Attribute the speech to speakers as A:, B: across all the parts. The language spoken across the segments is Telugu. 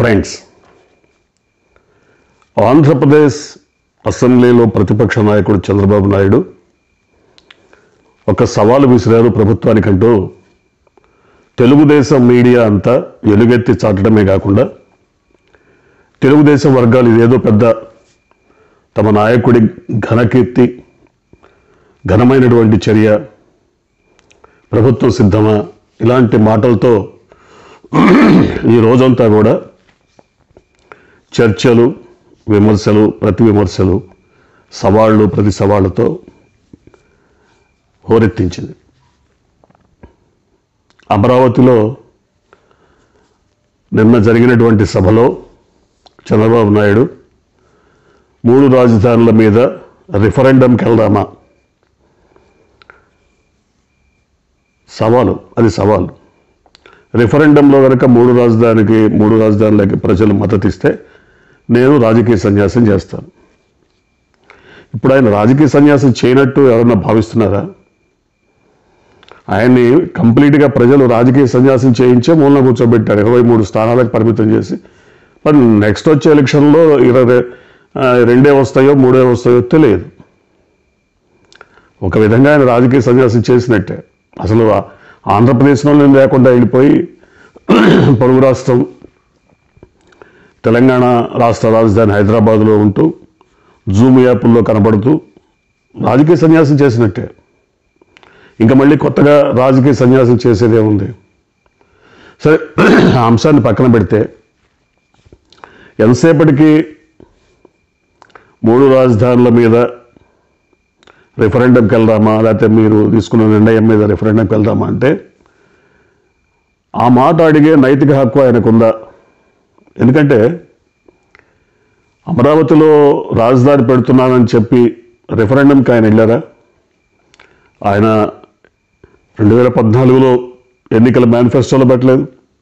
A: ఫ్రెండ్స్ ఆంధ్రప్రదేశ్ అసెంబ్లీలో ప్రతిపక్ష నాయకుడు చంద్రబాబు నాయుడు ఒక సవాలు విసిరారు ప్రభుత్వానికంటూ తెలుగుదేశం మీడియా అంతా ఎలుగెత్తి చాటడమే కాకుండా తెలుగుదేశం వర్గాలు ఇదేదో పెద్ద తమ నాయకుడి ఘనకీర్తి ఘనమైనటువంటి చర్య ప్రభుత్వం సిద్ధమా ఇలాంటి మాటలతో ఈ రోజంతా కూడా చర్చలు విమర్శలు ప్రతి విమర్శలు సవాళ్ళు ప్రతి సవాళ్ళతో హోరెత్తించింది అమరావతిలో నిన్న జరిగినటువంటి సభలో చంద్రబాబు నాయుడు మూడు రాజధానుల మీద రిఫరెండంకి వెళ్దామా సవాలు అది సవాలు రిఫరెండంలో కనుక మూడు రాజధానికి మూడు రాజధానులకి ప్రజలు మద్దతు ఇస్తే నేను రాజకీయ సన్యాసం చేస్తాను ఇప్పుడు ఆయన రాజకీయ సన్యాసం చేయనట్టు ఎవరన్నా భావిస్తున్నారా ఆయన్ని కంప్లీట్గా ప్రజలు రాజకీయ సన్యాసం చేయించే మూలన కూర్చోబెట్టారు ఇరవై మూడు స్థానాలకు పరిమితం చేసి మరి నెక్స్ట్ వచ్చే ఎలక్షన్లో ఇరవై ఆ, రెండే వస్తాయో మూడే వస్తాయో తెలియదు ఒక విధంగా ఆయన రాజకీయ సన్యాసం చేసినట్టే అసలు ఆ- ఆంధ్రప్రదేశ్లోనే లేకుండా వెళ్ళిపోయి పొరుగు రాష్ట్రం తెలంగాణ రాష్ట్ర రాజధాని హైదరాబాద్లో ఉంటూ జూమ్ యాప్ల్లో కనబడుతూ రాజకీయ సన్యాసం చేసినట్టే ఇంకా మళ్ళీ కొత్తగా రాజకీయ సన్యాసం చేసేదే ఉంది సరే ఆ అంశాన్ని పక్కన పెడితే ఎంతసేపటికి మూడు రాజధానుల మీద రిఫరెండంకి వెళ్దామా లేకపోతే మీరు తీసుకున్న నిర్ణయం మీద రిఫరెండంకి వెళ్దామా అంటే ఆ మాట అడిగే నైతిక హక్కు ఆయనకుందా ఎందుకంటే అమరావతిలో రాజధాని పెడుతున్నానని చెప్పి రిఫరెండంకి ఆయన వెళ్ళారా ఆయన రెండు వేల పద్నాలుగులో ఎన్నికల మేనిఫెస్టోలో పెట్టలేదు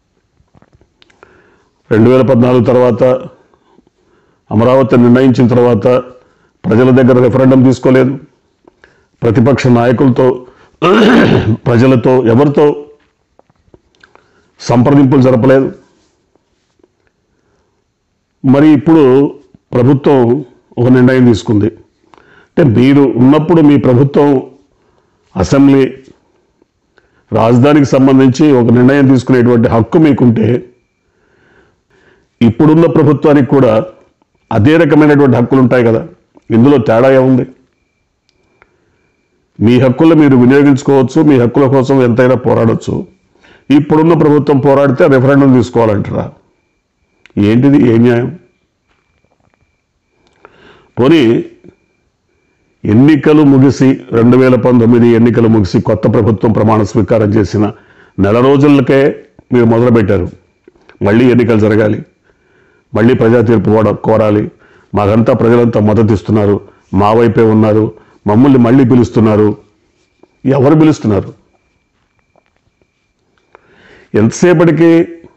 A: రెండు వేల పద్నాలుగు తర్వాత అమరావతి నిర్ణయించిన తర్వాత ప్రజల దగ్గర రెఫరెండం తీసుకోలేదు ప్రతిపక్ష నాయకులతో ప్రజలతో ఎవరితో సంప్రదింపులు జరపలేదు మరి ఇప్పుడు ప్రభుత్వం ఒక నిర్ణయం తీసుకుంది అంటే మీరు ఉన్నప్పుడు మీ ప్రభుత్వం అసెంబ్లీ రాజధానికి సంబంధించి ఒక నిర్ణయం తీసుకునేటువంటి హక్కు మీకుంటే ఇప్పుడున్న ప్రభుత్వానికి కూడా అదే రకమైనటువంటి హక్కులు ఉంటాయి కదా ఇందులో తేడా ఏముంది మీ హక్కులు మీరు వినియోగించుకోవచ్చు మీ హక్కుల కోసం ఎంతైనా పోరాడొచ్చు ఇప్పుడున్న ప్రభుత్వం పోరాడితే రెఫరెండం తీసుకోవాలంటారా ఏంటిది ఏ న్యాయం పోనీ ఎన్నికలు ముగిసి రెండు వేల పంతొమ్మిది ఎన్నికలు ముగిసి కొత్త ప్రభుత్వం ప్రమాణ స్వీకారం చేసిన నెల రోజులకే మీరు మొదలుపెట్టారు మళ్ళీ ఎన్నికలు జరగాలి మళ్ళీ ప్రజా తీర్పు కోర- కోరాలి మాకంతా ప్రజలంతా మద్దతు ఇస్తున్నారు మా వైపే ఉన్నారు మమ్మల్ని మళ్ళీ పిలుస్తున్నారు ఎవరు పిలుస్తున్నారు ఎంతసేపటికి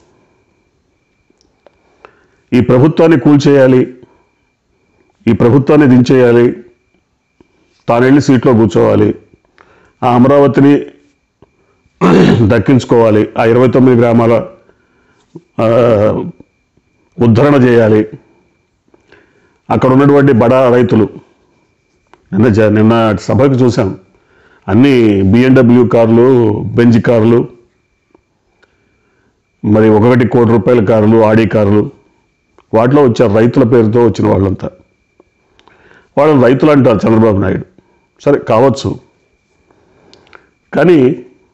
A: ఈ ప్రభుత్వాన్ని కూల్చేయాలి ఈ ప్రభుత్వాన్ని దించేయాలి తాను వెళ్ళి సీట్లో కూర్చోవాలి ఆ అమరావతిని దక్కించుకోవాలి ఆ ఇరవై తొమ్మిది గ్రామాల ఆ, ఉద్ధరణ చేయాలి అక్కడ ఉన్నటువంటి బడా రైతులు నిన్న జ- నిన్న సభకు చూసాం అన్ని బిఎండబ్ల్యూ కార్లు బెంజ్ కార్లు మరి ఒకటి కోటి రూపాయల కార్లు ఆడి కార్లు వాటిలో వచ్చారు రైతుల పేరుతో వచ్చిన వాళ్ళంతా వాళ్ళని రైతులు అంటారు చంద్రబాబు నాయుడు సరే కావచ్చు కానీ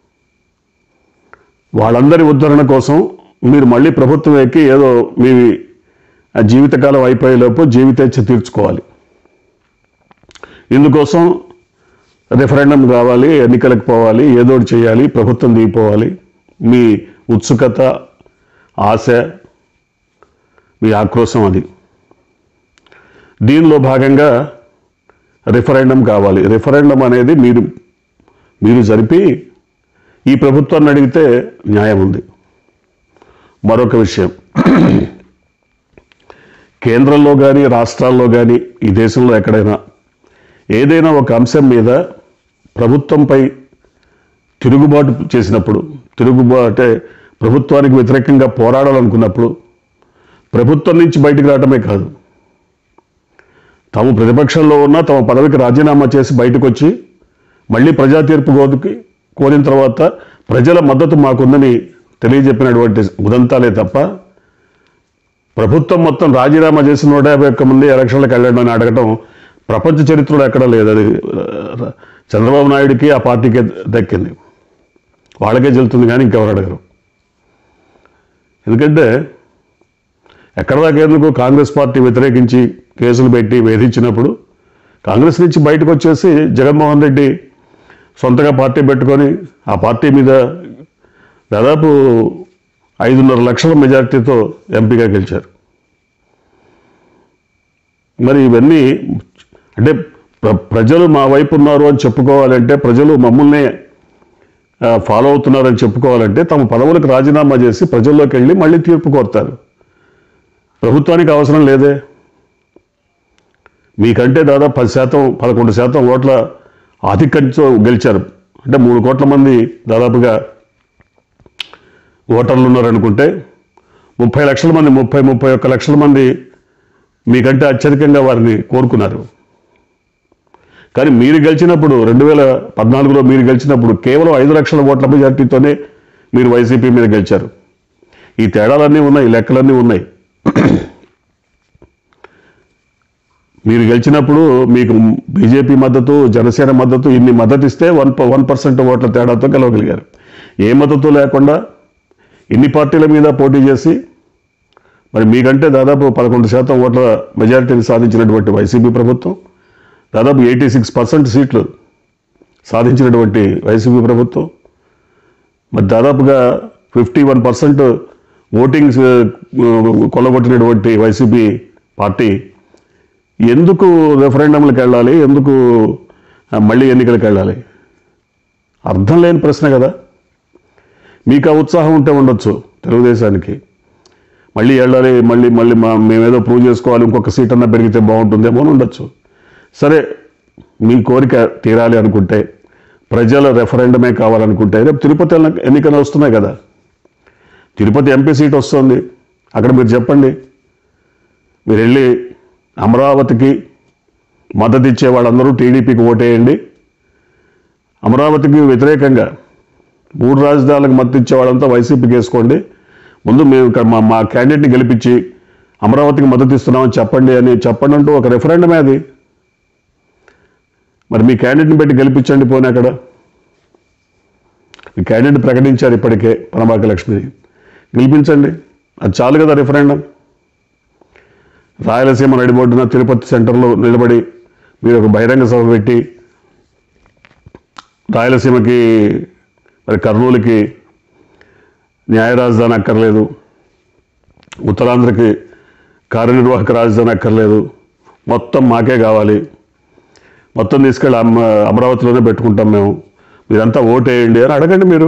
A: వాళ్ళందరి ఉద్ధరణ కోసం మీరు మళ్ళీ ప్రభుత్వం ఎక్కి ఏదో మీ ఆ జీవితకాలం అయిపోయేలోపు జీవితేచ్ఛ తీర్చుకోవాలి ఇందుకోసం రెఫరెండం కావాలి ఎన్నికలకు పోవాలి ఏదో ఒకటి చేయాలి ప్రభుత్వం దిగిపోవాలి మీ ఉత్సుకత ఆశ మీ ఆక్రోశం అది దీనిలో భాగంగా రిఫరెండం కావాలి రిఫరెండం అనేది మీరు మీరు జరిపి ఈ ప్రభుత్వాన్ని అడిగితే న్యాయం ఉంది మరొక విషయం కేంద్రంలో కానీ రాష్ట్రాల్లో కానీ ఈ దేశంలో ఎక్కడైనా ఏదైనా ఒక అంశం మీద ప్రభుత్వంపై తిరుగుబాటు చేసినప్పుడు తిరుగుబాటు అంటే ప్రభుత్వానికి వ్యతిరేకంగా పోరాడాలనుకున్నప్పుడు ప్రభుత్వం నుంచి బయటికి రావటమే కాదు తాము ప్రతిపక్షంలో ఉన్న తమ పదవికి రాజీనామా చేసి బయటకు వచ్చి మళ్ళీ ప్రజా తీర్పు కోరికి కోరిన తర్వాత ప్రజల మద్దతు మాకుందని తెలియజెప్పినటువంటి ఉదంతాలే తప్ప ప్రభుత్వం మొత్తం రాజీనామా చేసిన నూట యాభై ఒక్క మంది ఎలక్షన్లకు వెళ్ళడం అని అడగటం ప్రపంచ చరిత్రలో ఎక్కడా లేదు అది ఆ, చంద్రబాబు నాయుడికి ఆ పార్టీకే దక్కింది వాళ్ళకే చెల్లుతుంది కానీ ఇంకెవరు అడగరు ఎందుకంటే ఎక్కడ దాకా ఎందుకు కాంగ్రెస్ పార్టీ వ్యతిరేకించి కేసులు పెట్టి వేధించినప్పుడు కాంగ్రెస్ నుంచి బయటకు వచ్చేసి జగన్మోహన్ రెడ్డి సొంతగా పార్టీ పెట్టుకొని ఆ పార్టీ మీద దాదాపు ఐదున్నర లక్షల మెజార్టీతో ఎంపీగా గెలిచారు మరి ఇవన్నీ అంటే ప్ర- ప్రజలు మా వైపు ఉన్నారు అని చెప్పుకోవాలంటే ప్రజలు మమ్మల్ని ఆ, ఫాలో అవుతున్నారని చెప్పుకోవాలంటే తమ పదవులకు రాజీనామా చేసి ప్రజల్లోకి వెళ్ళి మళ్ళీ తీర్పు కోరుతారు ప్రభుత్వానికి అవసరం లేదే మీకంటే దాదాపు పది శాతం పదకొండు శాతం ఓట్ల ఆధిక్యంతో గెలిచారు అంటే మూడు కోట్ల మంది దాదాపుగా ఓటర్లు ఉన్నారనుకుంటే ముప్పై లక్షల మంది ముప్పై ముప్పై ఒక్క లక్షల మంది మీకంటే అత్యధికంగా వారిని కోరుకున్నారు కానీ మీరు గెలిచినప్పుడు రెండు వేల పద్నాలుగులో మీరు గెలిచినప్పుడు కేవలం ఐదు లక్షల ఓట్ల మెజార్టీతోనే మీరు వైసీపీ మీద గెలిచారు ఈ తేడాలన్నీ ఉన్నాయి ఈ లెక్కలన్నీ ఉన్నాయి మీరు గెలిచినప్పుడు మీకు బీజేపీ మద్దతు జనసేన మద్దతు ఇన్ని మద్దతు ఇస్తే వన్ వన్ పర్సెంట్ ఓట్ల తేడాతో గెలవగలిగారు ఏ మద్దతు లేకుండా ఇన్ని పార్టీల మీద పోటీ చేసి మరి మీకంటే దాదాపు పదకొండు శాతం ఓట్ల మెజారిటీని సాధించినటువంటి వైసీపీ ప్రభుత్వం దాదాపు ఎయిటీ సిక్స్ పర్సెంట్ సీట్లు సాధించినటువంటి వైసీపీ ప్రభుత్వం మరి దాదాపుగా ఫిఫ్టీ వన్ పర్సెంట్ ఓటింగ్స్ కొల్లగొట్టినటువంటి వైసీపీ పార్టీ ఎందుకు రెఫరెండంలకు వెళ్ళాలి ఎందుకు ఆ, మళ్ళీ ఎన్నికలకు వెళ్ళాలి అర్థం లేని ప్రశ్న కదా మీకు ఆ ఉత్సాహం ఉంటే ఉండొచ్చు తెలుగుదేశానికి మళ్ళీ వెళ్ళాలి మళ్ళీ మళ్ళీ మా మేమేదో ప్రూవ్ చేసుకోవాలి ఇంకొక సీట్ అన్నా పెరిగితే బాగుంటుందేమో అని ఉండొచ్చు సరే మీ కోరిక తీరాలి అనుకుంటే ప్రజల రెఫరెండమే కావాలనుకుంటే రేపు తిరుపతి ఎన్ని- ఎన్నికలు వస్తున్నాయి కదా తిరుపతి ఎంపీ సీట్ వస్తుంది అక్కడ మీరు చెప్పండి మీరు వెళ్ళి అమరావతికి మద్దతు ఇచ్చే వాళ్ళందరూ టీడీపీకి ఓటేయండి అమరావతికి వ్యతిరేకంగా మూడు రాజధానులకు మద్దతు ఇచ్చే వాళ్ళంతా వైసీపీకి వేసుకోండి ముందు మేము ఇక్కడ మా మా క్యాండిడేట్ని గెలిపించి అమరావతికి మద్దతు ఇస్తున్నామని చెప్పండి అని చెప్పండి అంటూ ఒక రెఫరెండమే అది మరి మీ క్యాండిడేట్ని పెట్టి గెలిపించండి పోనీ అక్కడ మీ క్యాండిడేట్ ప్రకటించారు ఇప్పటికే పనబాక లక్ష్మి గెలిపించండి అది చాలు కదా రెఫరెండం రాయలసీమ నడిబొడ్డున తిరుపతి సెంటర్లో నిలబడి మీరు ఒక బహిరంగ సభ పెట్టి రాయలసీమకి మరి కర్నూలుకి న్యాయ రాజధాని అక్కర్లేదు ఉత్తరాంధ్రకి కార్యనిర్వాహక రాజధాని అక్కర్లేదు మొత్తం మాకే కావాలి మొత్తం తీసుకెళ్ళి అమ్మ అమరావతిలోనే పెట్టుకుంటాం మేము మీరంతా ఓటేయండి అని అడగండి మీరు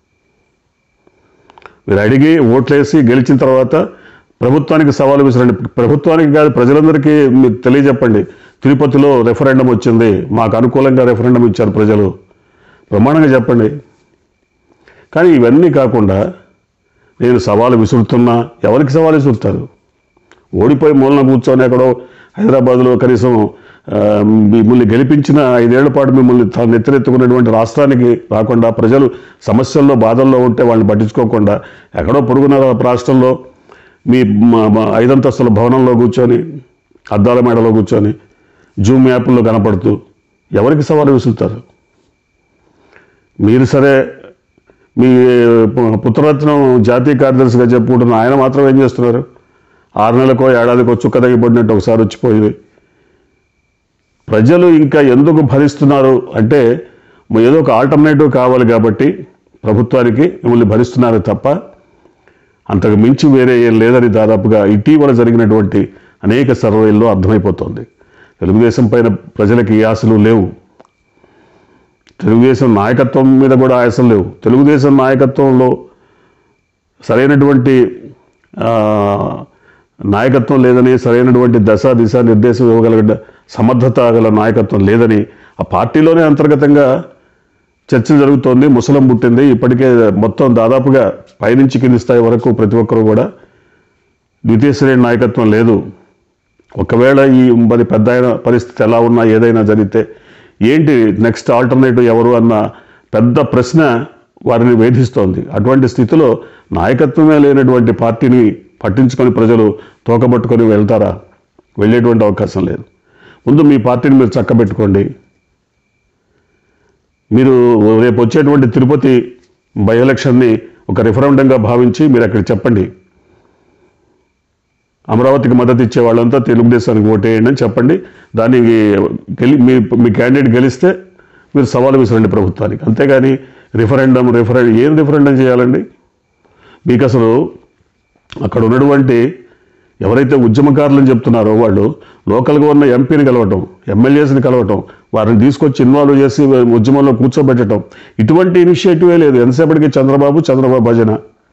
A: మీరు అడిగి ఓట్లేసి గెలిచిన తర్వాత ప్రభుత్వానికి సవాలు విసిరండి ప్రభుత్వానికి కాదు ప్రజలందరికీ మీరు తెలియజెప్పండి తిరుపతిలో రెఫరెండం వచ్చింది మాకు అనుకూలంగా రెఫరెండం ఇచ్చారు ప్రజలు ప్రమాణంగా చెప్పండి కానీ ఇవన్నీ కాకుండా నేను సవాలు విసురుతున్నా ఎవరికి సవాలు విసురుతారు ఓడిపోయి మూలన కూర్చొని ఎక్కడో హైదరాబాద్లో కనీసం ఆ, మిమ్మల్ని గెలిపించిన ఐదేళ్ల పాటు మిమ్మల్ని తాను నెత్తరెత్తుకున్నటువంటి రాష్ట్రానికి రాకుండా ప్రజలు సమస్యల్లో బాధల్లో ఉంటే వాళ్ళని పట్టించుకోకుండా ఎక్కడో పొరుగున రాష్ట్రంలో మీ మా- మా ఐదంతస్తుల భవనంలో కూర్చొని అద్దాల మేడలో కూర్చొని జూమ్ యాప్ల్లో కనపడుతూ ఎవరికి సవాలు విసురుతారు మీరు సరే మీ పు- పుత్రరత్నం జాతీయ కార్యదర్శిగా చెప్పుకుంటున్న ఆయన మాత్రం ఏం చేస్తున్నారు ఆరు నెలలకో ఏడాదికో చుక్క తగ్గిపడినట్టు ఒకసారి వచ్చిపోయింది ప్రజలు ఇంకా ఎందుకు భరిస్తున్నారు అంటే మ- ఏదో ఒక ఆల్టర్నేటివ్ కావాలి కాబట్టి ప్రభుత్వానికి మిమ్మల్ని భరిస్తున్నారు తప్ప అంతకు మించి వేరే ఏం లేదని దాదాపుగా ఇటీవల జరిగినటువంటి అనేక సర్వేల్లో అర్థమైపోతుంది తెలుగుదేశం పైన ప్రజలకి ఈ ఆశలు లేవు తెలుగుదేశం నాయకత్వం మీద కూడా ఆశలు లేవు తెలుగుదేశం నాయకత్వంలో సరైనటువంటి ఆ, నాయకత్వం లేదని సరైనటువంటి దశ దిశ నిర్దేశం ఇవ్వగలిగిన సమర్థత గల నాయకత్వం లేదని ఆ పార్టీలోనే అంతర్గతంగా చర్చ జరుగుతోంది ముసలం పుట్టింది ఇప్పటికే మొత్తం దాదాపుగా పైనుంచి కింది స్థాయి వరకు ప్రతి ఒక్కరు కూడా ద్వితీయ శ్రేణి నాయకత్వం లేదు ఒకవేళ ఈ మరి పెద్ద అయిన పరిస్థితి ఎలా ఉన్నా ఏదైనా జరిగితే ఏంటి నెక్స్ట్ ఆల్టర్నేటివ్ ఎవరు అన్న పెద్ద ప్రశ్న వారిని వేధిస్తోంది అటువంటి స్థితిలో నాయకత్వమే లేనటువంటి పార్టీని పట్టించుకొని ప్రజలు తోకబట్టుకొని వెళ్తారా వెళ్ళేటువంటి అవకాశం లేదు ముందు మీ పార్టీని మీరు చక్కబెట్టుకోండి మీరు రేపు వచ్చేటువంటి తిరుపతి బై ఎలక్షన్ని ఒక రిఫరెండంగా భావించి మీరు అక్కడ చెప్పండి అమరావతికి మద్దతు ఇచ్చే వాళ్ళంతా తెలుగుదేశానికి ఓటేయండి అని చెప్పండి దానికి గెలి మీ మీ క్యాండిడేట్ గెలిస్తే మీరు సవాలు విసరండి ప్రభుత్వానికి అంతేగాని రిఫరెండం రిఫరెండం ఏం రిఫరెండం చేయాలండి మీకు అసలు అక్కడ ఉన్నటువంటి ఎవరైతే ఉద్యమకారులని చెప్తున్నారో వాళ్ళు లోకల్గా ఉన్న ఎంపీని కలవటం ఎమ్మెల్యేస్ని కలవటం వారిని తీసుకొచ్చి ఇన్వాల్వ్ చేసి ఉద్యమంలో కూర్చోబెట్టడం ఇటువంటి ఇనిషియేటివే లేదు ఎంతసేపటికి చంద్రబాబు చంద్రబాబు భజన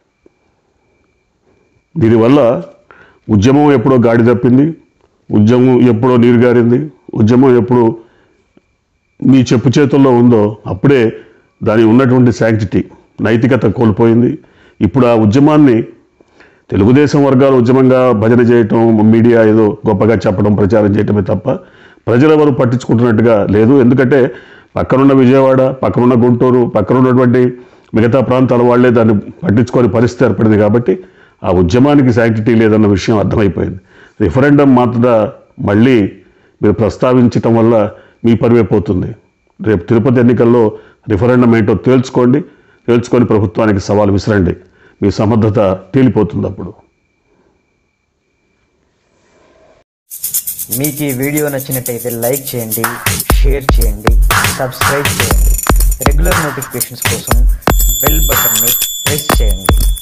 A: దీనివల్ల ఉద్యమం ఎప్పుడో గాడి తప్పింది ఉద్యమం ఎప్పుడో నీరు గారింది ఉద్యమం ఎప్పుడు మీ చెప్పు చేతుల్లో ఉందో అప్పుడే దాని ఉన్నటువంటి శాంక్టిటీ నైతికత కోల్పోయింది ఇప్పుడు ఆ ఉద్యమాన్ని తెలుగుదేశం వర్గాలు ఉద్యమంగా భజన చేయటం మీడియా ఏదో గొప్పగా చెప్పడం ప్రచారం చేయటమే తప్ప ప్రజలెవరు పట్టించుకుంటున్నట్టుగా లేదు ఎందుకంటే పక్కనున్న విజయవాడ పక్కనున్న గుంటూరు పక్కనున్నటువంటి మిగతా ప్రాంతాల వాళ్ళే దాన్ని పట్టించుకొని పరిస్థితి ఏర్పడింది కాబట్టి ఆ ఉద్యమానికి శాంక్టిటీ లేదన్న విషయం అర్థమైపోయింది రిఫరెండం మాత్ర మళ్ళీ మీరు ప్రస్తావించటం వల్ల మీ పరివే పోతుంది రేపు తిరుపతి ఎన్నికల్లో రిఫరెండం ఏంటో తేల్చుకోండి తేల్చుకొని ప్రభుత్వానికి సవాల్ విసరండి మీ సమర్థత తేలిపోతుంది అప్పుడు
B: మీకు ఈ వీడియో నచ్చినట్టయితే లైక్ చేయండి షేర్ చేయండి సబ్స్క్రైబ్ చేయండి రెగ్యులర్ నోటిఫికేషన్స్ కోసం బెల్ బటన్ని ప్రెస్ చేయండి